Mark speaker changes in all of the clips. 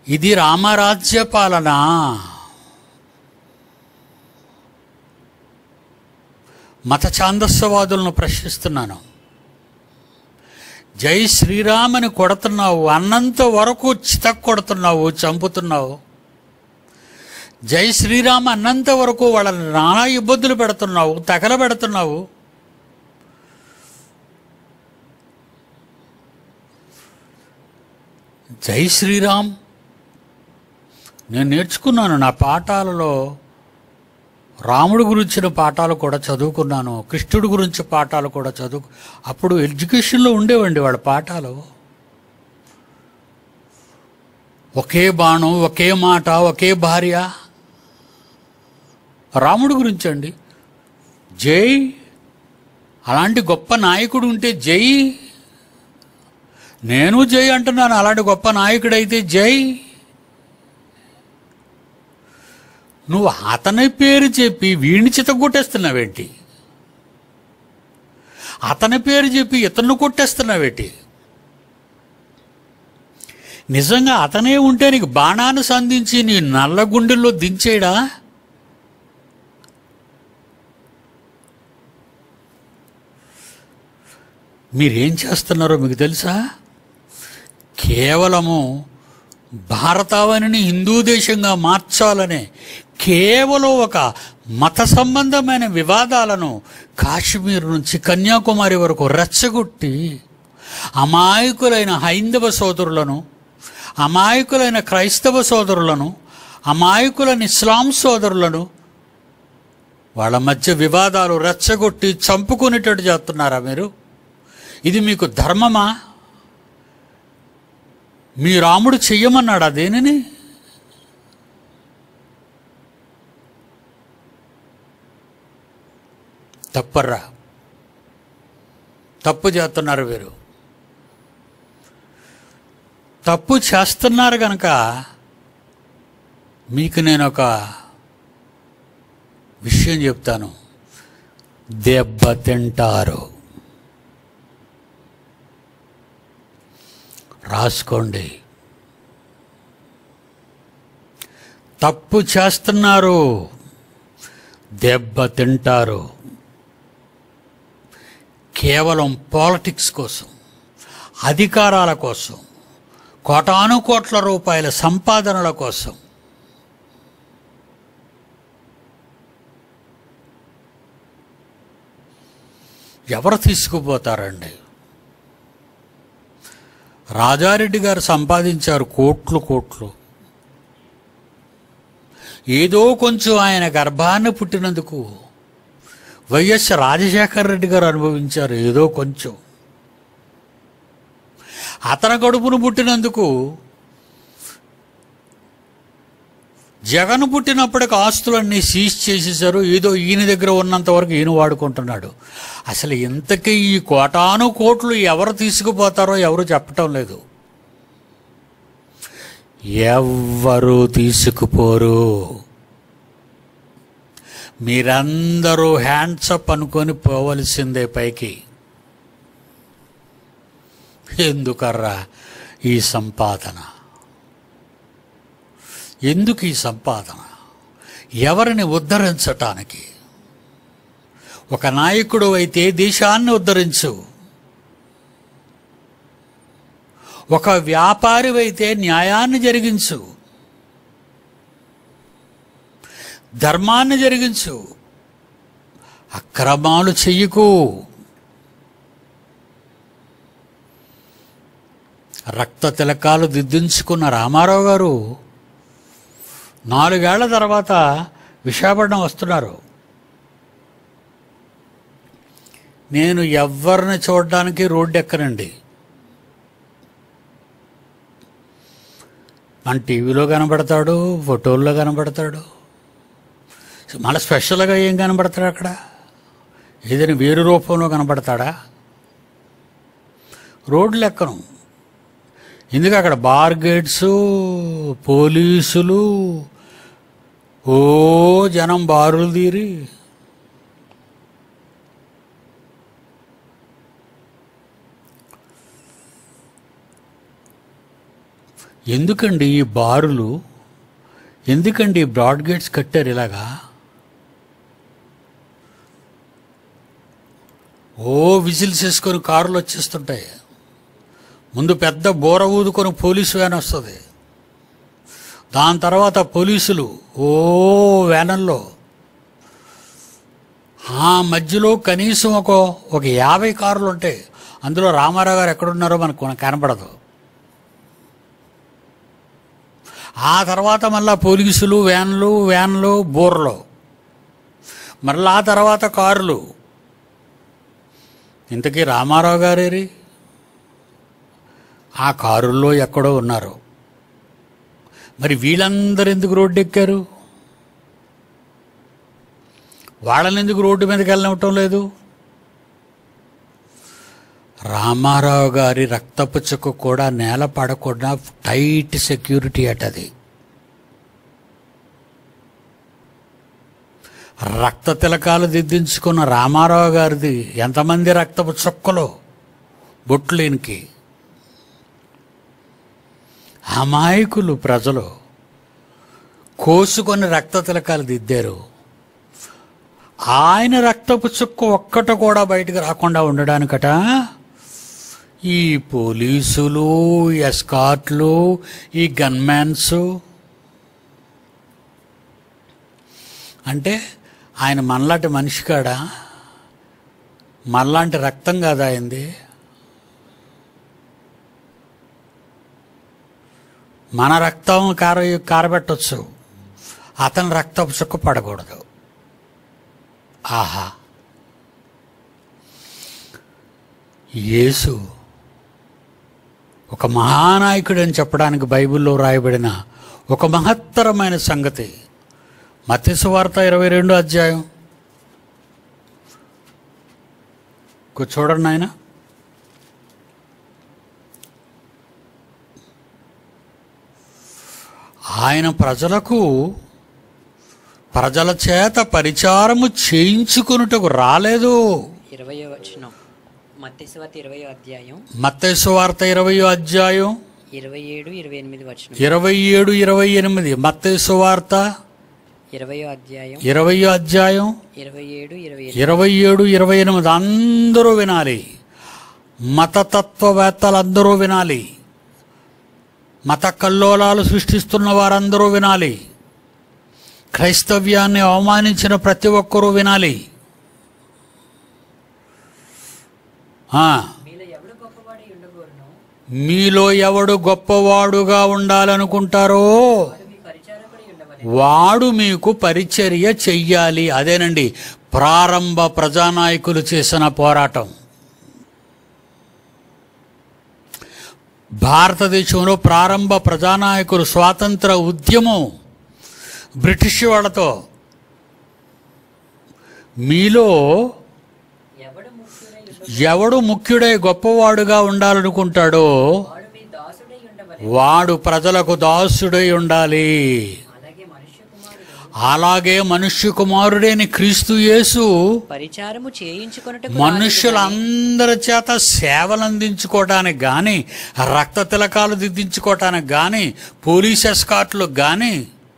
Speaker 1: ఇది రామరాజ్య పాలన మత ఛాందస్యవాదులను ప్రశ్నిస్తున్నాను జై శ్రీరామని కొడుతున్నావు అన్నంత వరకు చితక్ కొడుతున్నావు చంపుతున్నావు జై శ్రీరామ్ అన్నంత వరకు వాళ్ళని నానా ఇబ్బందులు పెడుతున్నావు తగలబెడుతున్నావు జై శ్రీరామ్ నేను నేర్చుకున్నాను నా పాఠాలలో రాముడు గురించిన పాఠాలు కూడా చదువుకున్నాను కృష్ణుడి గురించి పాఠాలు కూడా చదువు అప్పుడు ఎడ్యుకేషన్లో ఉండేవండి వాళ్ళ పాఠాలు ఒకే బాణం ఒకే మాట ఒకే భార్య రాముడు గురించి అండి జై అలాంటి గొప్ప నాయకుడు ఉంటే జై నేను జై అంటున్నాను అలాంటి గొప్ప నాయకుడైతే జై నువ్వు అతని పేరు చెప్పి వీడిని చితగొట్టేస్తున్నావేంటి అతని పేరు చెప్పి ఇతన్ని కొట్టేస్తున్నావేంటి నిజంగా అతనే ఉంటే నీకు బాణాన్ని సంధించి నీ నల్ల గుండెల్లో దించేయడా మీరేం చేస్తున్నారో మీకు తెలుసా కేవలము భారతావనిని హిందూ దేశంగా మార్చాలనే కేవలం ఒక మత సంబంధమైన వివాదాలను కాశ్మీర్ నుంచి కన్యాకుమారి వరకు రెచ్చగొట్టి అమాయకులైన హైందవ సోదరులను అమాయకులైన క్రైస్తవ సోదరులను అమాయకులైన ఇస్లాం సోదరులను వాళ్ళ మధ్య వివాదాలు రెచ్చగొట్టి చంపుకునేటట్టు చేస్తున్నారా మీరు ఇది మీకు ధర్మమా మీ రాముడు చెయ్యమన్నాడా దేనిని తప్పర్రా తప్పు చేస్తున్నారు వీరు తప్పు చేస్తున్నారు కనుక మీకు నేను ఒక విషయం చెప్తాను దెబ్బ తింటారు రాసుకోండి తప్పు చేస్తున్నారు దెబ్బ తింటారు కేవలం పాలిటిక్స్ కోసం అధికారాల కోసం కోటాను కోట్ల రూపాయల సంపాదనల కోసం ఎవరు తీసుకుపోతారండి రాజారెడ్డి గారు సంపాదించారు కోట్లు కోట్లు ఏదో కొంచెం ఆయన గర్భాన్ని పుట్టినందుకు వైఎస్ రాజశేఖర రెడ్డి గారు అనుభవించారు ఏదో కొంచెం అతని కడుపును పుట్టినందుకు జగన్ పుట్టినప్పటికి ఆస్తులన్నీ సీజ్ చేసేసారు ఏదో ఈయన దగ్గర ఉన్నంత వరకు ఈయన వాడుకుంటున్నాడు అసలు ఇంతకీ ఈ కోటాను కోట్లు ఎవరు తీసుకుపోతారో ఎవరు చెప్పటం లేదు ఎవ్వరూ తీసుకుపోరు మీరందరూ హ్యాండ్సప్ అనుకొని పోవలసిందే పైకి ఎందుకర్రా ఈ సంపాదన ఎందుకు ఈ సంపాదన ఎవరిని ఉద్ధరించటానికి ఒక నాయకుడు అయితే దేశాన్ని ఉద్ధరించు ఒక వ్యాపారి అయితే న్యాయాన్ని జరిగించు ధర్మాన్ని జరిగించు అక్రమాలు చెయ్యకు రక్త తిలకాలు దిద్దించుకున్న రామారావు గారు నాలుగేళ్ల తర్వాత విశాఖపట్నం వస్తున్నారు నేను ఎవరిని చూడడానికి రోడ్డు ఎక్కనండి మన టీవీలో కనబడతాడు ఫోటోల్లో కనబడతాడు మళ్ళీ స్పెషల్గా ఏం కనబడతాడు అక్కడ ఏదైనా వేరు రూపంలో కనబడతాడా రోడ్లు ఎక్కను ఎందుకు అక్కడ బార్ గేట్స్ పోలీసులు ఓ జనం బారులు తీరి ఎందుకండి ఈ బారులు ఎందుకండి ఈ బ్రాడ్ గేట్స్ కట్టారు ఇలాగా ఓ విజిల్స్ వేసుకొని కారులు వచ్చేస్తుంటాయి ముందు పెద్ద బోర ఊదుకొని పోలీసు వ్యాన్ వస్తుంది దాని తర్వాత పోలీసులు ఓ వ్యానల్లో ఆ మధ్యలో కనీసం ఒక ఒక యాభై కార్లు ఉంటాయి అందులో రామారావు గారు ఎక్కడున్నారో మనకు మనకు కనపడదు ఆ తర్వాత మళ్ళా పోలీసులు వ్యాన్లు వ్యాన్లు బోర్లు మళ్ళా ఆ తర్వాత కారులు ఇంతకీ రామారావు గారేరి ఆ కారుల్లో ఎక్కడో ఉన్నారు మరి వీళ్ళందరూ ఎందుకు రోడ్డు ఎక్కారు వాళ్ళని ఎందుకు రోడ్డు మీదకి వెళ్ళనివ్వటం లేదు రామారావు గారి రక్తపు చుక్క కూడా నేల పడకుండా టైట్ సెక్యూరిటీ అటది రక్త తిలకాలు దిద్దించుకున్న రామారావు గారిది ఎంతమంది రక్తపు చుక్కలు బొట్లేనికి అమాయకులు ప్రజలు కోసుకొని రక్త తిలకాలు దిద్దారు ఆయన రక్తపు చుక్క ఒక్కట కూడా బయటకు రాకుండా ఉండడానికట ఈ పోలీసులు ఎస్కాట్లు ఈ గన్మ్యాన్స్ అంటే ఆయన మనలాంటి మనిషి కాడా మనలాంటి రక్తం కాదా అయింది మన రక్తం కార కారబెట్టచ్చు అతని రక్తపు చుక్క పడకూడదు ఆహా యేసు ఒక మహానాయకుడు అని చెప్పడానికి బైబిల్లో రాయబడిన ఒక మహత్తరమైన సంగతి మత్స్సు వార్త ఇరవై రెండు అధ్యాయం కు చూడండి ఆయన ఆయన ప్రజలకు ప్రజల చేత పరిచారము చేయించుకున్నటకు రాలేదు
Speaker 2: ఇరవయో వచనం మత్స్యవత ఇరవయో అధ్యాయం
Speaker 1: మత్తైసు వార్త ఇరవయో అధ్యాయం
Speaker 2: ఇరవై ఏడు ఇరవై ఎనిమిది వచనం
Speaker 1: ఇరవై ఏడు ఇరవై ఎనిమిది మత్తైసు వార్త
Speaker 2: ఇరవయో అధ్యాయం
Speaker 1: ఇరవయో అధ్యాయం
Speaker 2: ఇరవై ఏడు ఇరవై
Speaker 1: ఇరవై ఏడు ఇరవై ఎనిమిది అందరూ వినాలి మతతత్వవేత్తలందరూ వినాలి మత కల్లోలాలు సృష్టిస్తున్న వారందరూ వినాలి క్రైస్తవ్యాన్ని అవమానించిన ప్రతి ఒక్కరూ వినాలి ఆ,
Speaker 2: మీలో ఎవడు గొప్పవాడి ఉండగోరును
Speaker 1: మీలో ఎవడు గొప్పవాడుగా ఉండాలనుకుంటారో
Speaker 2: మీ పరిచారకుడి ఉండవలె
Speaker 1: వాడు మీకు పరిచర్య చెయ్యాలి అదేనండి ప్రారంభ ప్రజానాయకులు చేసిన పోరాటం భారతదేశంలో ప్రారంభ ప్రజానాయకులు స్వాతంత్ర ఉద్యమం బ్రిటిష్ వాళ్ళతో మీలో
Speaker 2: ఎవడు ముఖ్యుడై ఉండ
Speaker 1: ఎవడు ముఖ్యుడై గొప్పవాడుగా ఉండాలనుకుంటాడో
Speaker 2: వాడు మీ దాసుడై ఉండవలె
Speaker 1: వాడు ప్రజలకు దాసుడై ఉండాలి
Speaker 2: అలాగే మనుష్య కుమారుడు
Speaker 1: అలాగే మనుష్య కుమారుడైన క్రీస్తు యేసు
Speaker 2: పరిచారము చేయించుకొనుటకు
Speaker 1: మనుష్యులందరి చేత సేవలు అందించుకోవటానికి గాని రక్త తిలకాలు దిద్దించుకోవటానికి గాని పోలీస్ ఎస్కాట్లు గాని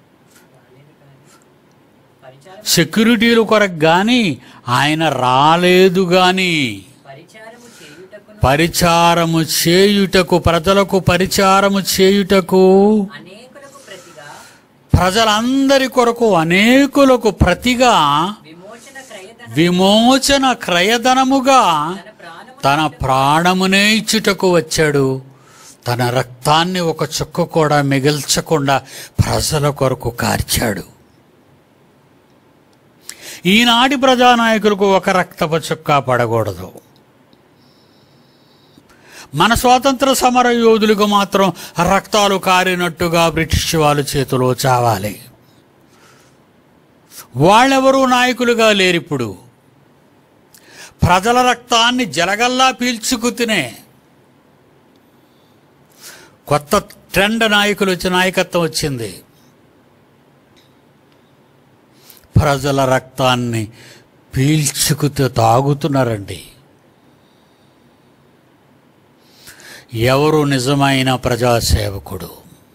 Speaker 2: పరిచారం
Speaker 1: సెక్యూరిటీల కొరకు గాని ఆయన రాలేదు గాని
Speaker 2: పరిచారము చేయుటకును
Speaker 1: పరిచారము చేయుటకు ప్రజలకు పరిచారము చేయుటకు
Speaker 2: అనేకులకు ప్రతిగా
Speaker 1: ప్రజలందరి కొరకు అనేకులకు ప్రతిగా
Speaker 2: విమోచన క్రయధన
Speaker 1: విమోచన క్రయధనముగా
Speaker 2: తన ప్రాణము
Speaker 1: తన ప్రాణమునే ఇచ్చుటకు వచ్చాడు తన రక్తాన్ని ఒక చుక్క కూడా మిగిల్చకుండా ప్రజల కొరకు కార్చాడు ఈనాటి ప్రజానాయకులకు ఒక రక్తపు చుక్క పడకూడదు మన స్వాతంత్ర సమర యోధులకు మాత్రం రక్తాలు కారినట్టుగా బ్రిటిష్ వాళ్ళ చేతిలో చావాలి వాళ్ళెవరూ నాయకులుగా లేరిప్పుడు ప్రజల రక్తాన్ని జలగల్లా పీల్చుకు తినే కొత్త ట్రెండ్ నాయకులు వచ్చి నాయకత్వం వచ్చింది ప్రజల రక్తాన్ని పీల్చుకుతూ తాగుతున్నారండి ఎవరు నిజమైన ప్రజాసేవకుడు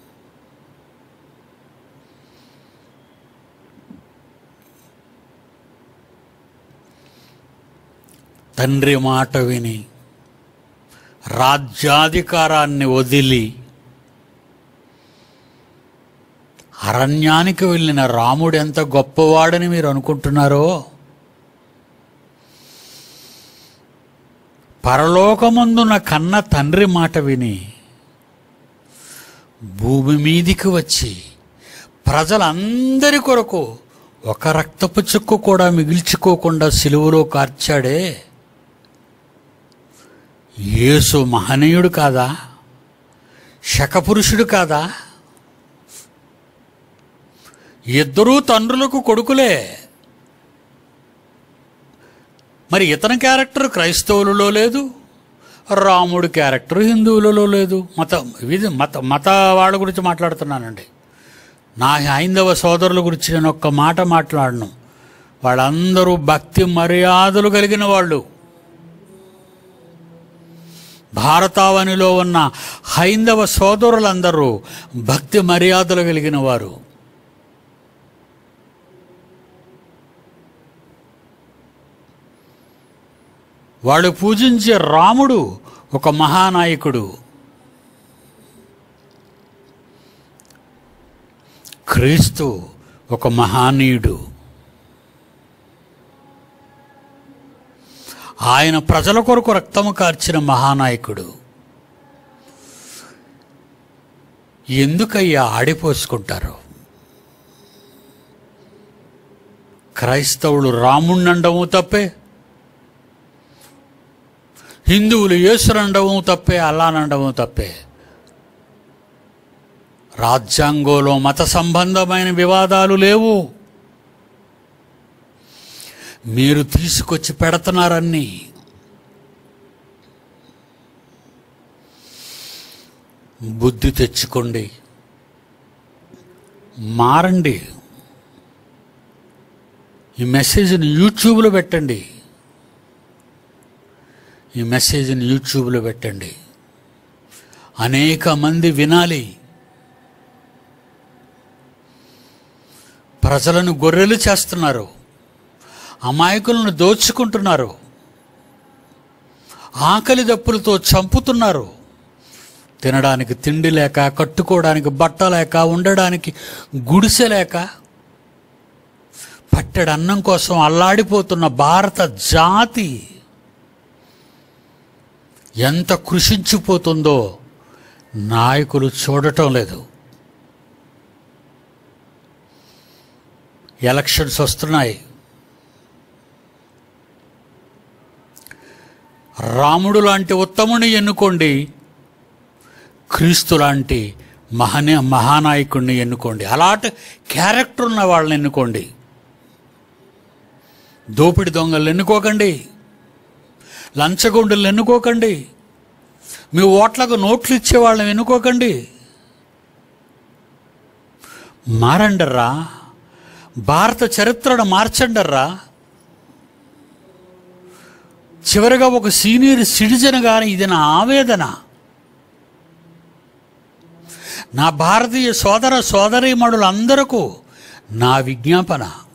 Speaker 1: తండ్రి మాట విని రాజ్యాధికారాన్ని వదిలి అరణ్యానికి వెళ్ళిన రాముడు ఎంత గొప్పవాడని మీరు అనుకుంటున్నారో పరలోకమందున కన్న తండ్రి మాట విని భూమి మీదికి వచ్చి ప్రజలందరి కొరకు ఒక రక్తపు చుక్కు కూడా మిగిల్చుకోకుండా సిలువలో కార్చాడే యేసు మహనీయుడు కాదా శకపురుషుడు కాదా ఇద్దరూ తండ్రులకు కొడుకులే మరి ఇతని క్యారెక్టర్ క్రైస్తవులలో లేదు రాముడి క్యారెక్టర్ హిందువులలో లేదు మత ఇది మత మత వాళ్ళ గురించి మాట్లాడుతున్నానండి నా హైందవ సోదరుల గురించి నేను ఒక్క మాట మాట్లాడను వాళ్ళందరూ భక్తి మర్యాదలు కలిగిన వాళ్ళు భారతావనిలో ఉన్న హైందవ సోదరులందరూ భక్తి మర్యాదలు కలిగిన వారు వాళ్ళు పూజించే రాముడు ఒక మహానాయకుడు క్రీస్తు ఒక మహానీయుడు ఆయన ప్రజల కొరకు రక్తము కార్చిన మహానాయకుడు ఎందుకయ్యా ఆడిపోసుకుంటారు క్రైస్తవులు రాముణ్ణండము తప్పే హిందువులు యేసునండము తప్పే అల్లానండము తప్పే రాజ్యాంగంలో మత సంబంధమైన వివాదాలు లేవు మీరు తీసుకొచ్చి పెడుతున్నారన్నీ బుద్ధి తెచ్చుకోండి మారండి ఈ మెసేజ్ని యూట్యూబ్లో పెట్టండి ఈ మెసేజ్ని యూట్యూబ్లో పెట్టండి అనేక మంది వినాలి ప్రజలను గొర్రెలు చేస్తున్నారు అమాయకులను దోచుకుంటున్నారు ఆకలి దప్పులతో చంపుతున్నారు తినడానికి తిండి లేక కట్టుకోవడానికి బట్ట లేక ఉండడానికి గుడిసె లేక పట్టెడు అన్నం కోసం అల్లాడిపోతున్న భారత జాతి ఎంత కృషించిపోతుందో నాయకులు చూడటం లేదు ఎలక్షన్స్ వస్తున్నాయి రాముడు లాంటి ఉత్తముని ఎన్నుకోండి క్రీస్తు లాంటి మహన మహానాయకుడిని ఎన్నుకోండి అలాంటి క్యారెక్టర్ ఉన్న వాళ్ళని ఎన్నుకోండి దోపిడి దొంగలు ఎన్నుకోకండి లంచగొండలు ఎన్నుకోకండి మీ ఓట్లకు నోట్లు ఇచ్చే వాళ్ళని ఎన్నుకోకండి మారండర్రా భారత చరిత్రను మార్చండర్రా చివరిగా ఒక సీనియర్ సిటిజన్ గాని ఇది నా ఆవేదన నా భారతీయ సోదర సోదరీమణులందరకు నా విజ్ఞాపన